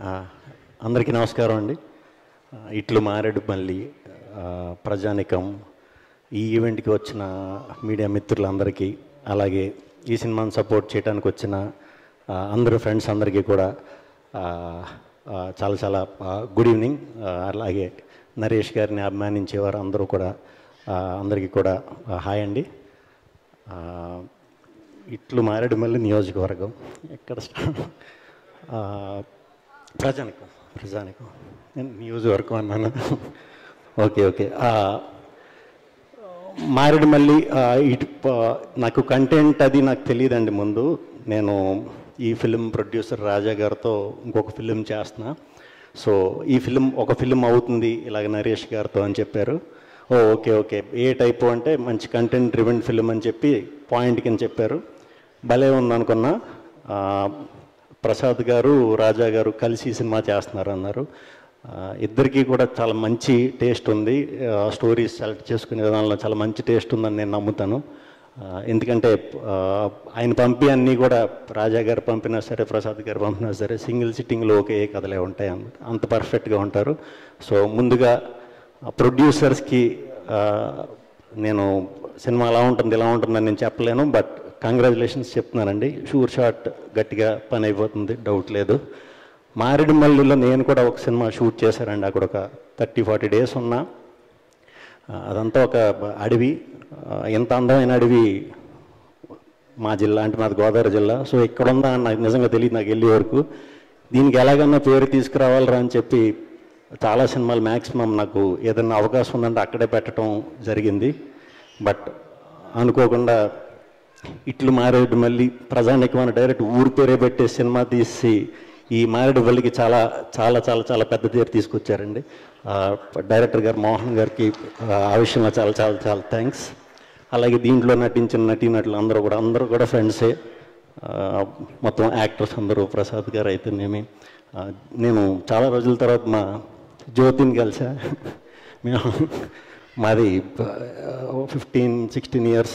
ఆ, అందరికీ నమస్కారం అండి ఆ, ఇట్లు మారేడు మళ్ళీ ఆ, ప్రజానికం ఈ ఈవెంట్కి వచ్చిన మీడియా మిత్రులందరికీ అలాగే ఈ సినిమాని సపోర్ట్ చేయడానికి వచ్చిన ఆ, అందరు ఫ్రెండ్స్ అందరికీ కూడా ఆ, ఆ, చాలా చాలా గుడ్ ఈవినింగ్ అలాగే నరేష్ గారిని అభిమానించేవారు అందరూ కూడా ఆ, అందరికీ కూడా ఆ, హాయ్ అండి ఆ, ఇట్లు మారేడుమల్లి నియోజకవర్గం ఎక్కడ స్టార్ట్ ఆ, ప్రజానికం ప్రజానికం నేను నియోజకవర్గం అన్నాను ఓకే ఓకే ఆ, మారేడుమల్లి ఆ, ఇటు ప- నాకు కంటెంట్ అది నాకు తెలియదండి ముందు నేను ఈ ఫిలిం ప్రొడ్యూసర్ రాజా గారితో ఇంకొక ఫిలిం చేస్తున్నా సో ఈ ఫిలిం ఒక ఫిలిం అవుతుంది ఇలాగ నరేష్ గారితో అని చెప్పారు ఓ ఓకే ఓకే ఏ టైపు అంటే మంచి కంటెంట్ డ్రివెన్ ఫిలిం అని చెప్పి పాయింట్ కింద చెప్పారు భలే ఉందనుకున్నా ఆ, ప్రసాద్ గారు రాజా గారు కలిసి ఈ సినిమా చేస్తున్నారు అన్నారు ఆ, ఇద్దరికీ కూడా చాలా మంచి టేస్ట్ ఉంది స్టోరీస్ సెలెక్ట్ చేసుకునే విధానంలో చాలా మంచి టేస్ట్ ఉందని నేను నమ్ముతాను ఆ, ఎందుకంటే ఆ, ఆయన పంపి అన్నీ కూడా రాజా గారు పంపినా సరే ప్రసాద్ గారు పంపినా సరే సింగిల్ సిట్టింగ్లో ఒకే కథలే ఉంటాయి అన్నమాట అంత పర్ఫెక్ట్గా ఉంటారు సో ముందుగా ప్రొడ్యూసర్స్కి నేను సినిమా ఎలా ఉంటుంది ఎలా ఉంటుందని నేను చెప్పలేను బట్ కంగ్రాచులేషన్స్ చెప్తున్నానండి షూర్ షాట్ గట్టిగా పని అయిపోతుంది డౌట్ లేదు మారేడుమల్లిలో నేను కూడా ఒక సినిమా షూట్ చేశానండి అక్కడ ఒక థర్టీ ఫార్టీ డేస్ ఉన్నా ఆ, అదంతా ఒక బ- అడవి ఆ, ఎంత అందమైన అడవి మా జిల్లా అంటే మాది గోదావరి జిల్లా సో ఇక్కడ ఉందా అని నాకు నిజంగా తెలియదు నాకు వెళ్ళే వరకు దీనికి ఎలాగన్నా పేరు తీసుకురావాలరా అని చెప్పి చాలా సినిమాలు మ్యాక్సిమం నాకు ఏదైనా అవకాశం ఉందంటే అక్కడే పెట్టడం జరిగింది బట్ అనుకోకుండా ఇట్లు మారేడు మళ్ళీ ప్రజానికమైన డైరెక్ట్ ఊరి పేరే పెట్టే సినిమా తీసి ఈ మారేడు వల్లికి చాలా చాలా చాలా చాలా పెద్ద పేరు తీసుకొచ్చారండి ఆ, డైరెక్టర్ గారు మోహన్ గారికి ఆ, ఆ విషయంలో చాలా చాలా చాలా థ్యాంక్స్ అలాగే దీంట్లో నటించిన నటీనటులు అందరూ కూడా అందరూ కూడా ఫ్రెండ్సే ఆ, మొత్తం యాక్టర్స్ అందరూ ప్రసాద్ గారు అయితేనేమి ఆ, నేను చాలా రోజుల తర్వాత మా జ్యోతిని కలిసా మేము మాది ఫిఫ్టీన్ సిక్స్టీన్ ఇయర్స్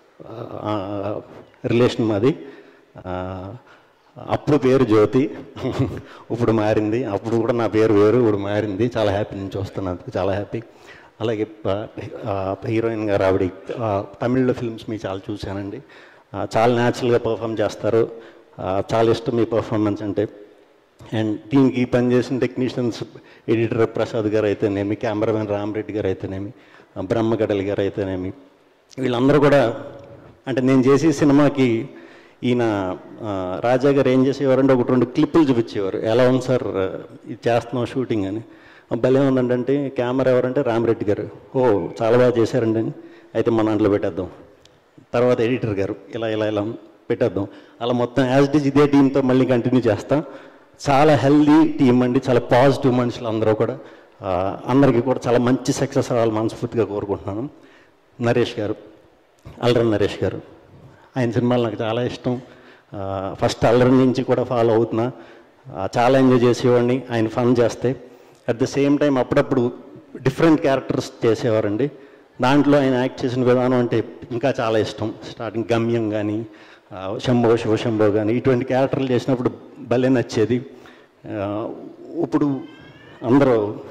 రిలేషన్ మాది ఆ, అప్పుడు పేరు జ్యోతి ఇప్పుడు మారింది అప్పుడు కూడా నా పేరు వేరు ఇప్పుడు మారింది చాలా హ్యాపీ నేను చూస్తున్నాను చాలా హ్యాపీ అలాగే ప- ఆ, హీరోయిన్ గారు ఆవిడ ఆ, తమిళ్లో ఫిల్మ్స్ మీ చాలా చూశానండి ఆ, చాలా న్యాచురల్గా పర్ఫామ్ చేస్తారు ఆ, చాలా ఇష్టం మీ పర్ఫార్మెన్స్ అంటే అండ్ దీనికి పనిచేసిన టెక్నీషియన్స్ ఎడిటర్ ప్రసాద్ గారు అయితేనేమి కెమెరామెన్ రామరెడ్డి గారు అయితేనేమి ఆ, బ్రహ్మగడలి గారు అయితేనేమి వీళ్ళందరూ కూడా అంటే నేను చేసే సినిమాకి ఈయన ఆ, రాజా గారు ఏం చేసేవారంటే ఒకటి రెండు క్లిప్పులు చూపించేవారు ఎలా ఉంది సార్ ఇది చేస్తున్నాం షూటింగ్ అని ఆ, భలే ఉందంటే కెమెరా ఎవరంటే రామరెడ్డి గారు ఓ చాలా బాగా చేశారండి అని అయితే మన దాంట్లో పెట్టేద్దాం తర్వాత ఎడిటర్ గారు ఇలా ఇలా ఇలా పెట్టేద్దాం అలా మొత్తం యాజ్ డిజ్ ఇదే టీంతో మళ్ళీ కంటిన్యూ చేస్తాం చాలా హెల్దీ టీం అండి చాలా పాజిటివ్ మనుషులు అందరూ కూడా ఆ, అందరికీ కూడా చాలా మంచి సక్సెస్ అవ్వాలి మనస్ఫూర్తిగా కోరుకుంటున్నాను నరేష్ గారు అల్లరి నరేష్ గారు ఆయన సినిమాలు నాకు చాలా ఇష్టం ఆ, ఫస్ట్ అల్లరి నుంచి కూడా ఫాలో అవుతున్నా ఆ, చాలా ఎంజాయ్ చేసేవాడిని ఆయన ఫన్ చేస్తే అట్ ద సేమ్ టైం అప్పుడప్పుడు డిఫరెంట్ క్యారెక్టర్స్ చేసేవారండి దాంట్లో ఆయన యాక్ట్ చేసిన విధానం అంటే ఇంకా చాలా ఇష్టం స్టార్టింగ్ గమ్యం కానీ ఆ, శంభో శివశంభో కానీ ఇటువంటి క్యారెక్టర్లు చేసినప్పుడు భలే నచ్చేది ఆ, ఇప్పుడు అందరూ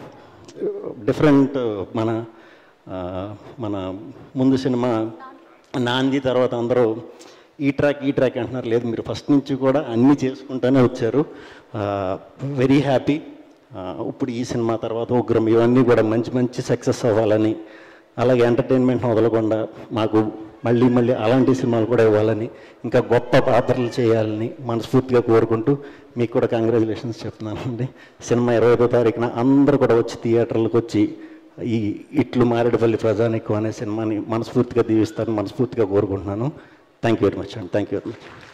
డిఫరెంట్ మన ఆ, మన ముందు సినిమా నాంది తర్వాత అందరూ ఈ ట్రాక్ ఈ ట్రాక్ అంటున్నారు లేదు మీరు ఫస్ట్ నుంచి కూడా అన్నీ చేసుకుంటూనే వచ్చారు వెరీ హ్యాపీ ఇప్పుడు ఈ సినిమా తర్వాత ఉగ్రం ఇవన్నీ కూడా మంచి మంచి సక్సెస్ అవ్వాలని అలాగే ఎంటర్టైన్మెంట్ వదలకుండా మాకు మళ్ళీ మళ్ళీ అలాంటి సినిమాలు కూడా ఇవ్వాలని ఇంకా గొప్ప పాత్రలు చేయాలని మనస్ఫూర్తిగా కోరుకుంటూ మీకు కూడా కంగ్రాచులేషన్స్ చెప్తున్నానండి సినిమా ఇరవై ఐదో తారీఖున అందరూ కూడా వచ్చి థియేటర్లకు వచ్చి ఈ ఇట్లు మారేడుపల్లి ప్రజానికం అనే సినిమాని మనస్ఫూర్తిగా దీవిస్తారని మనస్ఫూర్తిగా కోరుకుంటున్నాను థ్యాంక్ యూ వెరీ మచ్ అండి థ్యాంక్ యూ వెరీ మచ్